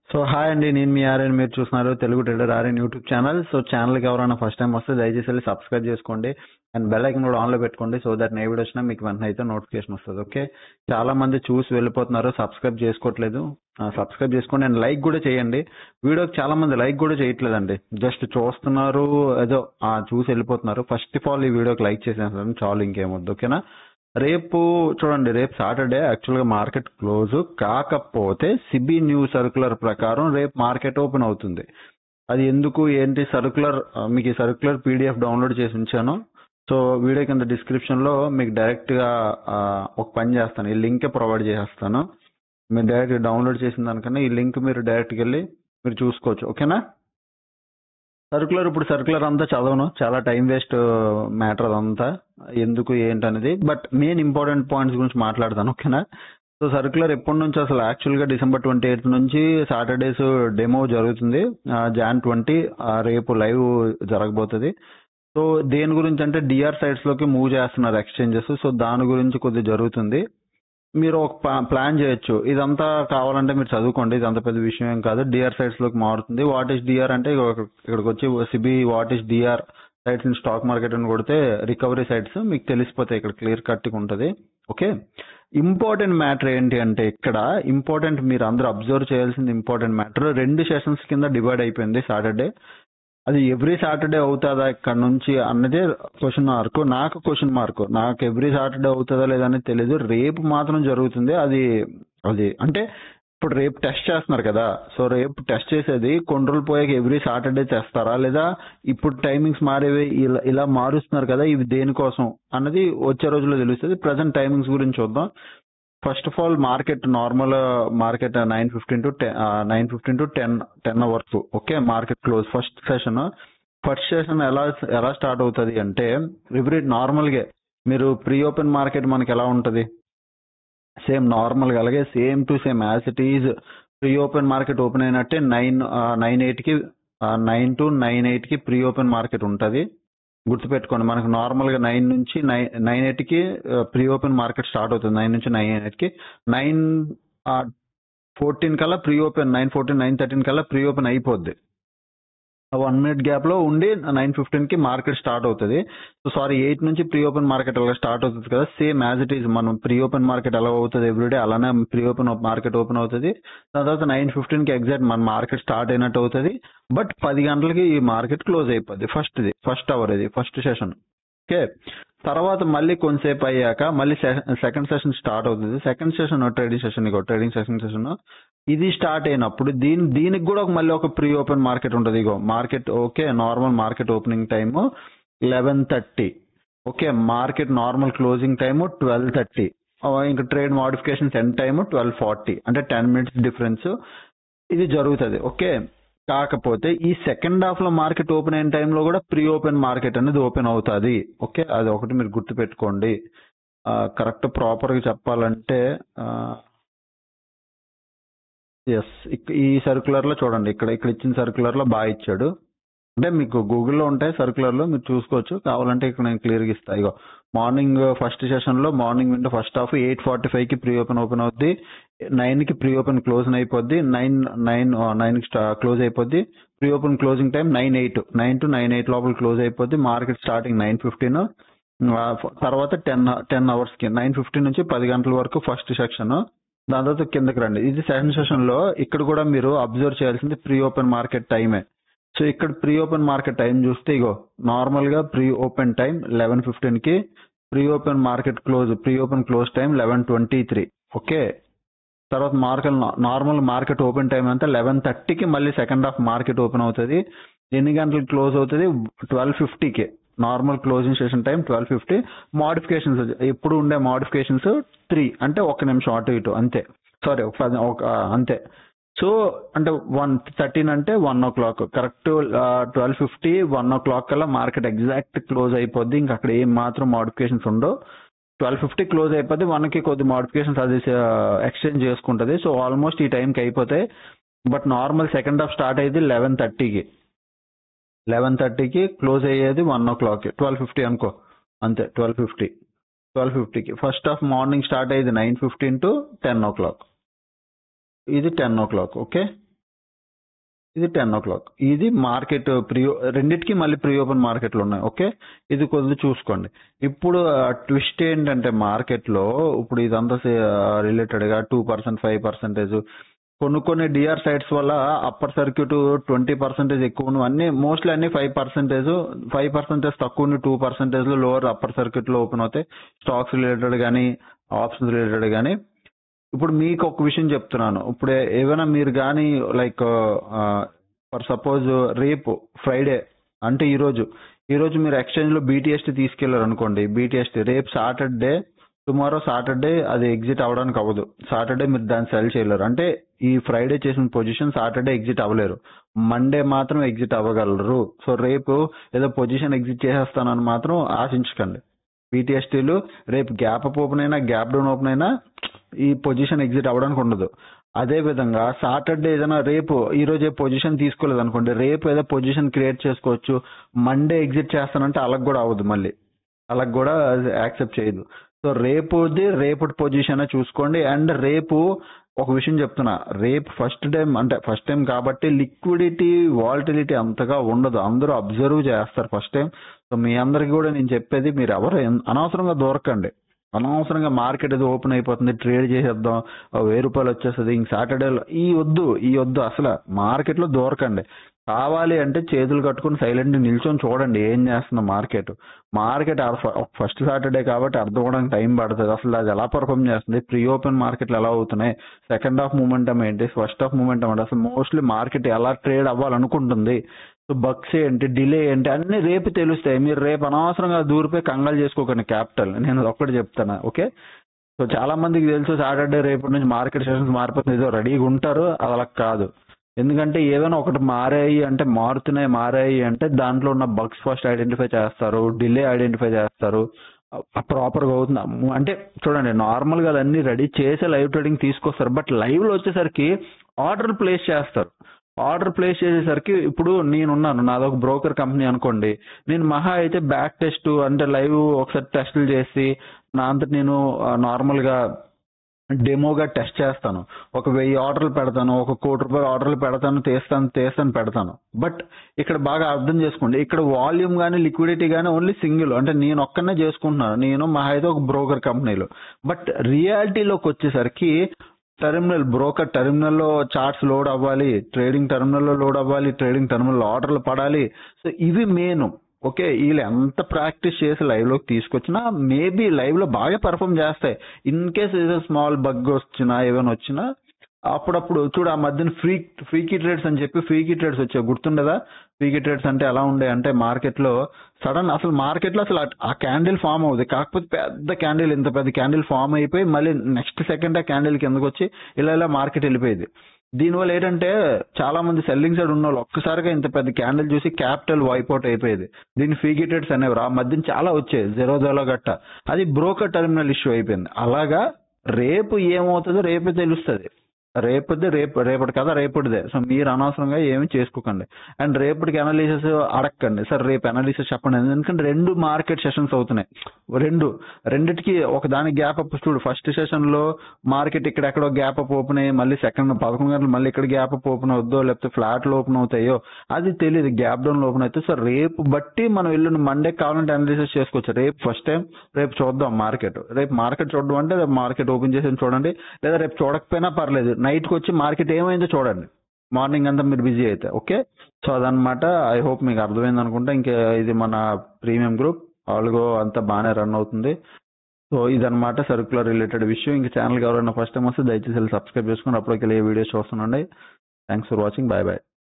so hi అండి నేను మీ ఆర్యన్ మీరు చూస్తున్నారు Telugu trader Aryan YouTube channel so ఛానల్కి ఎవరైనా ఫస్ట్ టైం వస్తే దయచేసి వెళ్ళి సబ్స్క్రైబ్ చేసుకోండి అండ్ బెల్ ఐకన్ కూడా ఆన్లో పెట్టుకోండి సో దట్ ఏ వీడియో వచ్చినా మీకు వెంటనే అయితే నోటిఫికేషన్ వస్తుంది ఓకే చాలా మంది చూసి వెళ్ళిపోతున్నారు సబ్స్క్రైబ్ చేసుకోవట్లేదు సబ్స్క్రైబ్ చేసుకోండి అండ్ లైక్ కూడా చేయండి వీడియోకి చాలా మంది లైక్ కూడా చేయట్లేదండి జస్ట్ చూస్తున్నారు ఏదో ఆ, చూసి వెళ్ళిపోతున్నారు ఫస్ట్ ఆఫ్ ఆల్ ఈ వీడియోకి లైక్ చేసేసాను చాలు ఇంకేమొద్దు ఓకేనా రేపు చూడండి రేపు సాటర్డే యాక్చువల్ గా మార్కెట్ క్లోజ్ కాకపోతే సిబి న్యూ సర్కులర్ ప్రకారం రేపు మార్కెట్ ఓపెన్ అవుతుంది అది ఎందుకు ఏంటి సర్కులర్ మీకు ఈ సర్కులర్ పీడిఎఫ్ డౌన్లోడ్ చేసి ఉంచాను సో వీడియో కింద డిస్క్రిప్షన్ లో మీకు డైరెక్ట్ గా ఆ, ఒక పని చేస్తాను ఈ లింక్ ప్రొవైడ్ చేసేస్తాను మీరు డైరెక్ట్ డౌన్లోడ్ చేసిన దానికన్నా ఈ లింక్ మీరు డైరెక్ట్ వెళ్ళి మీరు చూసుకోవచ్చు ఓకేనా సర్కులర్ ఇప్పుడు సర్కులర్ అంతా చదవను చాలా టైం వేస్ట్ మ్యాటర్ అదంతా ఎందుకు ఏంటనేది బట్ మెయిన్ ఇంపార్టెంట్ పాయింట్స్ గురించి మాట్లాడతాను ఓకేనా సో సర్కులర్ ఎప్పటి నుంచి అసలు యాక్చువల్ గా డిసెంబర్ ట్వంటీ ఎయిత్ నుంచి సాటర్డేస్ డెమో జరుగుతుంది జాన్ ట్వంటీ రేపు లైవ్ జరగబోతుంది సో దేని గురించి అంటే డిఆర్ సైట్స్ లోకి మూవ్ చేస్తున్నారు ఎక్స్చేంజెస్ సో దాని గురించి కొద్దిగా జరుగుతుంది మీరు ఒక ప్లా- ప్లాన్ చేయొచ్చు ఇదంతా కావాలంటే మీరు చదువుకోండి ఇదంతా పెద్ద విషయం ఏం కాదు డిఆర్ సైట్స్ లోకి మారుతుంది వాట్ ఈస్ డిఆర్ అంటే ఇగో- ఇక్కడికి వచ్చి SEBI what is DR sites in stock market అని కొడితే రికవరీ సైట్స్ మీకు తెలిసిపోతాయి ఇక్కడ క్లియర్ కట్ ఉంటుంది ఓకే ఇంపార్టెంట్ మ్యాటర్ ఏంటి అంటే ఇక్కడ ఇంపార్టెంట్ మీరు అందరూ అబ్జర్వ్ చేయాల్సింది ఇంపార్టెంట్ మ్యాటర్ రెండు సెషన్స్ కింద డివైడ్ అయిపోయింది సాటర్డే అది ఎవ్రీ సాటర్డే అవుతుందా ఇక్కడ నుంచి అన్నదే క్వశ్చన్ మార్క్ నాకు క్వశ్చన్ మార్క్ నాకు ఎవ్రీ సాటర్డే అవుతుందా లేదని తెలియదు రేపు మాత్రం జరుగుతుంది అది అది అంటే ఇప్పుడు రేపు టెస్ట్ చేస్తున్నారు కదా సో రేపు టెస్ట్ చేసేది కొన్ని రోజులు పోయాక ఎవ్రీ సాటర్డే చేస్తారా లేదా ఇప్పుడు టైమింగ్స్ మారేవి ఇలా ఇలా మారుస్తున్నారు కదా ఇవి దేనికోసం అన్నది వచ్చే రోజుల్లో తెలుస్తుంది ప్రజెంట్ టైమింగ్స్ గురించి చూద్దాం first of all market normal market nine fifteen to nine fifteen to ten ten hours okay market close first session first session ఎలా ఎలా స్టార్ట్ అవుతుంది అంటే ఎవ్రీ నార్మల్ గా మీరు ప్రీ ఓపెన్ మార్కెట్ మనకి ఎలా ఉంటది సేమ్ నార్మల్ గా అలాగే same to same as it is pre open market open అయినట్టే నైన్ నైన్ ఎయిట్ కి నైన్ టు నైన్ ఎయిట్ కి ప్రీ ఓపెన్ మార్కెట్ ఉంటది గుర్తుపెట్టుకోండి మనకు నార్మల్ గా నైన్ నుంచి నైన్ నైన్ ఎయిట్ కి ప్రీ ఓపెన్ మార్కెట్ స్టార్ట్ అవుతుంది నైన్ నుంచి నైన్ ఎయిట్ కి నైన్ ఫోర్టీన్ కల్లా pre open nine fourteen nine thirteen కల్లా ప్రీ ఓపెన్ అయిపోద్ది వన్ మినిట్ గ్యాప్ లో ఉండి నైన్ ఫిఫ్టీన్ కి మార్కెట్ స్టార్ట్ అవుతుంది సో సారీ ఎయిట్ నుంచి ప్రీ ఓపెన్ మార్కెట్ అలా స్టార్ట్ అవుతుంది కదా సేమ్ యాజ్ ఇట్ ఈస్ మనం ప్రీ ఓపెన్ మార్కెట్ ఎలా అవుతుంది ఎవ్రీడే అలానే ప్రీ ఓపెన్ మార్కెట్ ఓపెన్ అవుతుంది దాని తర్వాత నైన్ ఫిఫ్టీన్ కి ఎగ్జాక్ట్ మన మార్కెట్ స్టార్ట్ అయినట్టు అవుతుంది బట్ పది గంటలకి ఈ మార్కెట్ క్లోజ్ అయిపోద్ది ఫస్ట్ ఇది ఫస్ట్ అవర్ ఇది ఫస్ట్ సెషన్ ఓకే తర్వాత మళ్ళీ కొంతసేపు అయ్యాక మళ్ళీ సెకండ్ సెషన్ స్టార్ట్ అవుతుంది సెకండ్ సెషన్ ట్రేడింగ్ సెషన్ ఇగో ట్రేడింగ్ సెషన్ సెషన్ ఇది స్టార్ట్ అయినప్పుడు దీని దీనికి కూడా ఒక మళ్ళీ ఒక ప్రీ ఓపెన్ మార్కెట్ ఉంటుంది ఇగో market okay normal market opening time eleven thirty okay market normal closing time twelve thirty ఇంకా trade modifications end time twelve forty అంటే టెన్ మినిట్స్ డిఫరెన్స్ ఇది జరుగుతుంది ఓకే కాకపోతే ఈ సెకండ్ హాఫ్ లో మార్కెట్ ఓపెన్ అయిన టైంలో కూడా ప్రీ ఓపెన్ మార్కెట్ అనేది ఓపెన్ అవుతుంది ఓకే అది ఒకటి మీరు గుర్తు పెట్టుకోండి కరెక్ట్ ప్రాపర్ గా చెప్పాలంటే ఎస్ ఈ సర్క్యులర్ లో చూడండి ఇక్కడ ఇక్కడ ఇచ్చిన సర్క్యులర్ లో బాగా ఇచ్చాడు అంటే మీకు గూగుల్లో ఉంటాయి సర్క్యులర్ లో మీరు చూసుకోవచ్చు కావాలంటే ఇక్కడ నేను క్లియర్ గా ఇస్తా ఇగో మార్నింగ్ ఫస్ట్ సెషన్ లో morning window first half eight forty five కి ప్రీ ఓపెన్ ఓపెన్ అవుద్ది నైన్ కి ప్రీ ఓపెన్ క్లోజ్ అయిపోద్ది నైన్ నైన్ నైన్ కి క్లోజ్ అయిపోద్ది pre open closing time nine eight nine to nine eight లోపల close అయిపోద్ది market starting nine fifteen తర్వాత ten ten hours కి నైన్ ఫిఫ్టీన్ నుంచి పది గంటల వరకు ఫస్ట్ సెక్షన్ దాని తర్వాత కిందకి రండి ఇది సెకండ్ సెషన్ లో ఇక్కడ కూడా మీరు అబ్జర్వ్ చేయాల్సింది ప్రీ ఓపెన్ మార్కెట్ టైమే సో ఇక్కడ ప్రీ ఓపెన్ మార్కెట్ టైం చూస్తే ఇగో నార్మల్ గా pre open time eleven fifteen కి pre open market close pre open close time eleven twenty three okay తర్వాత market normal market open time అంతా eleven థర్టీకి మళ్ళీ సెకండ్ హాఫ్ మార్కెట్ ఓపెన్ అవుతుంది ఎన్ని గంటలకు క్లోజ్ అవుతుంది ట్వెల్వ్ ఫిఫ్టీకి normal closing session time twelve fifty modifications ఎప్పుడు ఉండే మోడిఫికేషన్స్ త్రీ అంటే ఒక నిమిషం అటు ఇటు అంతే సారీ ఒక అంతే సో అంటే వన్ థర్టీన్ అంటే one o'clock correct twelve fifty one o'clock కల్లా మార్కెట్ ఎగ్జాక్ట్ క్లోజ్ అయిపోద్ది ఇంకా అక్కడ ఏం మాత్రం మోడిఫికేషన్స్ ఉండవు ట్వెల్వ్ ఫిఫ్టీ క్లోజ్ అయిపోద్ది మనకి కొద్ది మోడిఫికేషన్స్ అది ఎక్స్చేంజ్ చేసుకుంటది సో ఆల్మోస్ట్ ఈ టైంకి అయిపోతాయి but normal second half start అయ్యేది లెవెన్ థర్టీకి లెవెన్ థర్టీకి క్లోజ్ అయ్యేది వన్ ఓ క్లాక్కి ట్వెల్వ్ ఫిఫ్టీ అనుకో అంతే ట్వెల్వ్ ఫిఫ్టీ ట్వెల్వ్ ఫిఫ్టీకి ఫస్ట్ హాఫ్ మార్నింగ్ స్టార్ట్ అయ్యేది nine fifteen to ten o'clock ఇది టెన్ ఓ క్లాక్ ఓకే ఇది టెన్ ఓ క్లాక్ ఇది మార్కెట్ ప్రీ రెండిటికి మళ్ళీ ప్రీ ఓపెన్ మార్కెట్లు ఉన్నాయి ఓకే ఇది కొద్దిగా చూసుకోండి ఇప్పుడు ట్విస్ట్ ఏంటంటే మార్కెట్ లో ఇప్పుడు ఇదంతా రిలేటెడ్ గా టూ పర్సెంట్ ఫైవ్ పర్సెంటేజ్ కొన్ని కొన్ని డిఆర్ సైట్స్ వల్ల అప్పర్ సర్క్యూట్ ట్వంటీ పర్సెంటేజ్ ఎక్కువ ఉన్నవి అన్ని మోస్ట్లీ అన్ని ఫైవ్ పర్సెంటేజ్ ఫైవ్ పర్సెంటేజ్ తక్కువ ఉన్న టూ పర్సెంటేజ్ లో లోవర్ అప్పర్ సర్క్యూట్ లో ఓపెన్ అవుతాయి స్టాక్స్ రిలేటెడ్ కానీ ఆప్షన్స్ రిలేటెడ్ కానీ ఇప్పుడు మీకు ఒక విషయం చెప్తున్నాను ఇప్పుడు ఏమైనా మీరు కానీ లైక్ ఫర్ సపోజ్ రేపు ఫ్రైడే అంటే ఈ రోజు ఈ రోజు మీరు ఎక్స్చేంజ్ లో బీటీఎస్టీ తీసుకెళ్లారు అనుకోండి బీటీఎస్టీ రేపు సాటర్డే టుమారో సాటర్డే అది ఎగ్జిట్ అవ్వడానికి అవ్వదు సాటర్డే మీరు దాన్ని సెల్ చేయలేరు అంటే ఈ ఫ్రైడే చేసిన పొజిషన్ సాటర్డే ఎగ్జిట్ అవ్వలేరు మండే మాత్రం ఎగ్జిట్ అవ్వగలరు సో రేపు ఏదో పొజిషన్ ఎగ్జిట్ చేసేస్తానని మాత్రం ఆశించకండి బీటీఎస్టీలు రేపు గ్యాప్ అప్ ఓపెన్ అయినా గ్యాప్ డౌన్ ఓపెన్ అయినా ఈ పొజిషన్ ఎగ్జిట్ అవ్వడానికి ఉండదు అదే విధంగా సాటర్డే ఏదైనా రేపు ఈ రోజే పొజిషన్ తీసుకోలేదు అనుకోండి రేపు ఏదో పొజిషన్ క్రియేట్ చేసుకోవచ్చు మండే ఎగ్జిట్ చేస్తానంటే అలాగ కూడా అవ్వదు మళ్ళీ అలాగ కూడా యాక్సెప్ట్ చేయదు సో రేపుది రేపటి పొజిషన్ చూసుకోండి అండ్ రేపు ఒక విషయం చెప్తున్నా రేపు ఫస్ట్ టైం అంటే ఫస్ట్ టైం కాబట్టి లిక్విడిటీ వాలిటిలిటీ అంతగా ఉండదు అందరూ అబ్జర్వ్ చేస్తారు ఫస్ట్ టైం సో మీ అందరికి కూడా నేను చెప్పేది మీరు ఎవరు ఎన్- అనవసరంగా దొరకండి అనవసరంగా మార్కెట్ ఏదో ఓపెన్ అయిపోతుంది ట్రేడ్ చేసేద్దాం ఓ వెయ్యి రూపాయలు వచ్చేస్తుంది ఇంక సాటర్డేలో ఈ వద్దు ఈ వద్దు అసలు మార్కెట్ లో దొరకండి కావాలి అంటే చేతులు కట్టుకుని సైలెంట్ నిల్చొని చూడండి ఏం చేస్తుంది మార్కెట్ మార్కెట్ ఫస్ట్ సాటర్డే కాబట్టి అర్థం అవడానికి టైం పడుతుంది అసలు అది ఎలా పర్ఫామ్ చేస్తుంది ప్రీ ఓపెన్ మార్కెట్లు ఎలా అవుతున్నాయి సెకండ్ హాఫ్ మూమెంటం ఏంటి ఫస్ట్ హాఫ్ మూమెంటం ఏంటి అసలు మోస్ట్లీ మార్కెట్ ఎలా ట్రేడ్ అవ్వాలనుకుంటుంది సో బక్స్ ఏంటి డిలే ఏంటి అన్ని రేపు తెలుస్తాయి మీరు రేపు అనవసరంగా దూరిపోయి కంగాలు చేసుకోకండి క్యాపిటల్ నేను అది ఒక్కటి చెప్తాను ఓకే సో చాలా మందికి తెలుసు సాటర్డే రేపటి నుంచి మార్కెట్ సెషన్స్ మారిపోతుంది ఏదో రెడీగా ఉంటారు అది అలా కాదు ఎందుకంటే ఏదైనా ఒకటి మారాయి అంటే మారుతున్నాయి మారాయి అంటే దాంట్లో ఉన్న బగ్స్ ఫస్ట్ ఐడెంటిఫై చేస్తారు డిలే ఐడెంటిఫై చేస్తారు ప్రాపర్ గా అవుతుంది అమ్ము, అంటే చూడండి నార్మల్ గా అన్ని రెడీ చేసే లైవ్ ట్రేడింగ్ తీసుకొస్తారు బట్ లైవ్ లో వచ్చేసరికి ఆర్డర్ ప్లేస్ చేస్తారు ఆర్డర్ ప్లేస్ చేసేసరికి ఇప్పుడు నేనున్నాను నాదొక బ్రోకర్ కంపెనీ అనుకోండి నేను మహా అయితే బ్యాక్ టెస్ట్ అంటే లైవ్ ఒకసారి టెస్టులు చేసి నా అంతటి నేను నార్మల్ గా డెమోగా టెస్ట్ చేస్తాను ఒక వెయ్యి ఆర్డర్లు పెడతాను ఒక కోటి రూపాయల ఆర్డర్లు పెడతాను తీస్తాను తీస్తాను పెడతాను బట్ ఇక్కడ బాగా అర్థం చేసుకోండి ఇక్కడ వాల్యూమ్ గానీ లిక్విడిటీ గానీ ఓన్లీ సింగిల్ అంటే నేను ఒక్కనే చేసుకుంటున్నాను నేను మా అయితే ఒక బ్రోకర్ కంపెనీలో బట్ రియాలిటీలోకి వచ్చేసరికి టెర్మినల్ బ్రోకర్ టెర్మినల్ లో చార్ట్స్ లోడ్ అవ్వాలి ట్రేడింగ్ టెర్మినల్ లో లోడ్ అవ్వాలి ట్రేడింగ్ టెర్మినల్ లో ఆర్డర్లు పడాలి సో ఇవి మెయిన్ ఓకే వీళ్ళు ఎంత ప్రాక్టీస్ చేసి లైవ్ లోకి తీసుకొచ్చినా మేబీ లైవ్ లో బాగా పర్ఫామ్ చేస్తాయి ఇన్ కేస్ ఏదో స్మాల్ బగ్ వచ్చినా ఏమైనా వచ్చినా అప్పుడప్పుడు చూడు ఆ మధ్యన ఫ్రీ ఫ్రీకీ ట్రేడ్స్ అని చెప్పి ఫ్రీకీ ట్రేడ్స్ వచ్చాయి గుర్తుండదా ఫ్రీకీ ట్రేడ్స్ అంటే ఎలా ఉండే అంటే మార్కెట్ లో సడన్ అసలు మార్కెట్ లో అసలు ఆ- ఆ క్యాండిల్ ఫామ్ అవుతుంది కాకపోతే పెద్ద క్యాండిల్ ఇంత పెద్ద క్యాండిల్ ఫామ్ అయిపోయి మళ్ళీ నెక్స్ట్ సెకండ్ ఆ క్యాండిల్ కిందకు వచ్చి ఇలా ఇలా మార్కెట్ వెళ్ళిపోయేది దీనివల్ల ఏంటంటే చాలా మంది సెల్లింగ్ సైడ్ ఉన్న వాళ్ళు ఒక్కసారిగా ఇంత పెద్ద క్యాండిల్ చూసి క్యాపిటల్ వైప్ అవుట్ అయిపోయేది దీన్ని ఫీగిటెడ్స్ అనేవారు ఆ మధ్యన చాలా వచ్చాయి జెరోదోలో గట్ట అది బ్రోకర్ టెర్మినల్ ఇష్యూ అయిపోయింది అలాగా రేపు ఏమవుతుందో రేపే తెలుస్తుంది రేపుది రేపు రేపటి కదా రేపటిదే సో మీరు అనవసరంగా ఏమి చేసుకోకండి అండ్ రేపటికి అనాలిసిస్ అడగండి సార్ రేపు అనాలిసిస్ చెప్పండి ఎందుకంటే రెండు మార్కెట్ సెషన్స్ అవుతున్నాయి రెండు రెండిటికి ఒక దాని గ్యాప్ అప్ చూడు ఫస్ట్ సెషన్ లో మార్కెట్ ఇక్కడ ఎక్కడో గ్యాప్ అప్ ఓపెన్ అయ్యి మళ్ళీ సెకండ్ పదకొండు గంటలు మళ్ళీ ఇక్కడ గ్యాప్ అప్ ఓపెన్ అవుద్దో లేకపోతే ఫ్లాట్ లో ఓపెన్ అవుతాయో అది తెలియదు గ్యాప్ డౌన్ లో ఓపెన్ అయితే సో రేపు బట్టి మనం వెళ్ళిన మండే కావాలంటే అనాలిసిస్ చేసుకోవచ్చు రేపు ఫస్ట్ టైం రేపు చూద్దాం మార్కెట్ రేపు మార్కెట్ చూడడం అంటే రేపు మార్కెట్ ఓపెన్ చేసి చూడండి లేదా రేపు చూడకపోయినా పర్లేదు నైట్ కి వచ్చి మార్కెట్ ఏమైందో చూడండి మార్నింగ్ అంతా మీరు బిజీ అయితే ఓకే సో అదనమాట ఐ హోప్ మీకు అర్థమైంది అనుకుంటా ఇంకా ఇది మన ప్రీమియం గ్రూప్ ఆల్గో అంతా బాగానే రన్ అవుతుంది సో ఇదన్నమాట సర్క్యులర్ రిలేటెడ్ విషయం ఇంకా ఛానల్ ఎవరైనా ఫస్ట్ టైం వస్తే దయచేసి సబ్స్క్రైబ్ చేసుకుని అప్పటికి వెళ్ళి వీడియోస్ చూస్తుండండి thanks for watching bye bye